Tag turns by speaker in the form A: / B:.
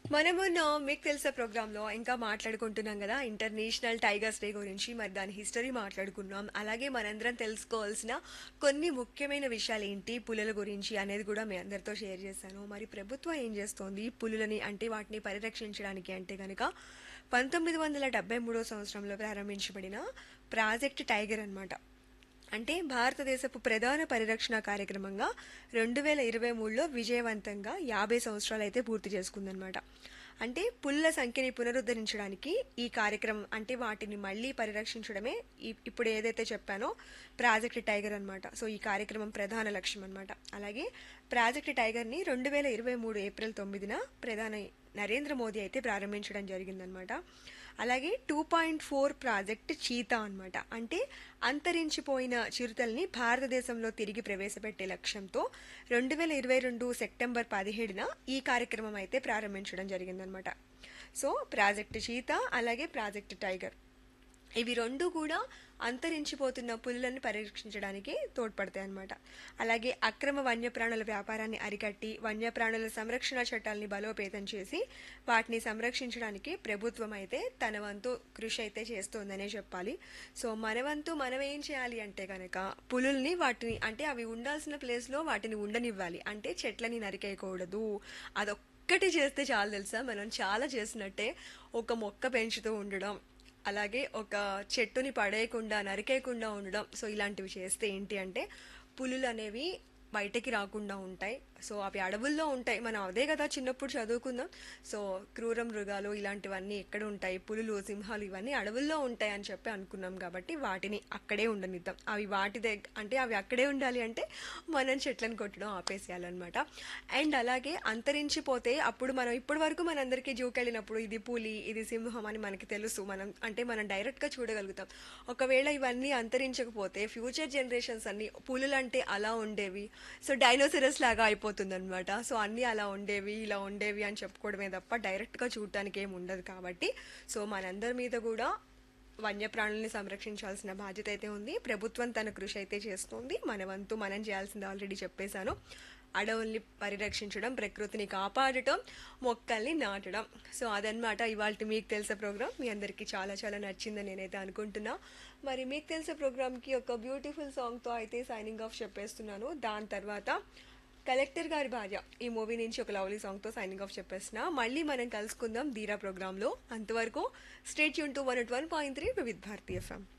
A: మనమున్న మీకు తెలిసే ప్రోగ్రాంలో ఇంకా మాట్లాడుకుంటున్నాం కదా ఇంటర్నేషనల్ టైగర్స్ డే గురించి మరి దాని హిస్టరీ మాట్లాడుకున్నాం అలాగే మనందరం తెలుసుకోవాల్సిన కొన్ని ముఖ్యమైన విషయాలు ఏంటి పులుల గురించి అనేది కూడా మీ అందరితో షేర్ చేశాను మరి ప్రభుత్వం ఏం చేస్తోంది పులులని అంటే వాటిని పరిరక్షించడానికి అంటే కనుక పంతొమ్మిది వందల డెబ్బై మూడో సంవత్సరంలో ప్రారంభించబడిన ప్రాజెక్ట్ టైగర్ అన్నమాట అంటే భారతదేశపు ప్రధాన పరిరక్షణ కార్యక్రమంగా రెండు వేల ఇరవై మూడులో విజయవంతంగా యాభై సంవత్సరాలు అయితే పూర్తి చేసుకుందనమాట అంటే పుల్ల సంఖ్యని పునరుద్ధరించడానికి ఈ కార్యక్రమం అంటే వాటిని మళ్ళీ పరిరక్షించడమే ఈ- ఇప్పుడు ఏదైతే చెప్పానో ప్రాజెక్ట్ టైగర్ అనమాట సో ఈ కార్యక్రమం ప్రధాన లక్ష్యం అనమాట అలాగే ప్రాజెక్ట్ టైగర్ని రెండు వేల ఇరవై మూడు ఏప్రిల్ తొమ్మిదిన ప్రధాని నరేంద్ర మోదీ అయితే ప్రారంభించడం జరిగిందనమాట అలాగే two point four project cheetah అన్నమాట అంటే అంతరించిపోయిన చిరుతల్ని భారతదేశంలో తిరిగి ప్రవేశపెట్టే లక్ష్యంతో రెండు వేల ఇరవై రెండు సెప్టెంబర్ పదిహేడున ఈ కార్యక్రమం అయితే ప్రారంభించడం జరిగిందనమాట సో ప్రాజెక్ట్ చీతా అలాగే ప్రాజెక్ట్ టైగర్ ఇవి రెండు కూడా అంతరించిపోతున్న పులులను పరిరక్షించడానికి తోడ్పడతాయి అన్నమాట అలాగే అక్రమ వన్యప్రాణుల వ్యాపారాన్ని అరికట్టి వన్యప్రాణుల సంరక్షణ చట్టాలని బలోపేతం చేసి వాటిని సంరక్షించడానికి ప్రభుత్వం అయితే తన వంతు కృషి అయితే చేస్తోందనే చెప్పాలి సో మన వంతు మనం ఏం చేయాలి అంటే కనుక పులుల్ని వాటిని అంటే అవి ఉండాల్సిన ప్లేస్లో వాటిని ఉండనివ్వాలి అంటే చెట్లని నరికేయకూడదు అదొక్కటి చేస్తే చాలు తెలుసా మనం చాలా చేసినట్టే ఒక మొక్క పెంచుతూ ఉండడం అలాగే ఒక చెట్టుని పడేయకుండా నరికేయకుండా ఉండడం సో ఇలాంటివి చేస్తే ఏంటి అంటే పులులు అనేవి బయటకి రాకుండా ఉంటాయి సో అవి అడవుల్లో ఉంటాయి మనం అదే కదా చిన్నప్పుడు చదువుకుందాం సో క్రూర మృగాలు ఇలాంటివన్నీ ఎక్కడ ఉంటాయి పులులు సింహాలు ఇవన్నీ అడవుల్లో ఉంటాయి అని చెప్పి అనుకున్నాం కాబట్టి వాటిని అక్కడే ఉండనిద్దాం అవి వాటి దగ్గర అంటే అవి అక్కడే ఉండాలి అంటే మనం చెట్లను కొట్టడం ఆపేసేయాలన్నమాట అండ్ అలాగే అంతరించిపోతే అప్పుడు మనం ఇప్పటి వరకు మనందరికీ జూకి వెళ్ళినప్పుడు ఇది పులి ఇది సింహం అని మనకి తెలుసు మనం అంటే మనం డైరెక్ట్గా చూడగలుగుతాం ఒకవేళ ఇవన్నీ అంతరించకపోతే ఫ్యూచర్ జనరేషన్స్ అన్ని పులులు అంటే అలా ఉండేవి సో డైనోసరస్ లాగా అయిపోతుంది అనమాట సో అన్నీ అలా ఉండేవి ఇలా ఉండేవి అని చెప్పుకోవడమే తప్ప డైరెక్ట్గా చూడటానికి ఏమి ఉండదు కాబట్టి సో మనందరి మీద కూడా వన్యప్రాణుల్ని సంరక్షించాల్సిన బాధ్యత అయితే ఉంది ప్రభుత్వం తన కృషి అయితే చేస్తుంది మన వంతు మనం చేయాల్సింది ఆల్రెడీ చెప్పేశాను అడవుల్ని పరిరక్షించడం ప్రకృతిని కాపాడటం మొక్కల్ని నాటడం సో అదనమాట ఇవాళ మీకు తెలిసే ప్రోగ్రామ్ మీ అందరికీ చాలా చాలా నచ్చిందని నేనైతే అనుకుంటున్నా మరి మీకు తెలిసే ప్రోగ్రామ్కి ఒక బ్యూటిఫుల్ సాంగ్తో అయితే సైనింగ్ ఆఫ్ చెప్పేస్తున్నాను దాని తర్వాత కలెక్టర్ గారి భార్య ఈ మూవీ నుంచి ఒక లవ్లీ సాంగ్తో సైనింగ్ ఆఫ్ చెప్పేసిన మళ్ళీ మనం కలుసుకుందాం ధీరా ప్రోగ్రాంలో అంతవరకు స్టేట్ యూన్ to one one point three with Bharati FM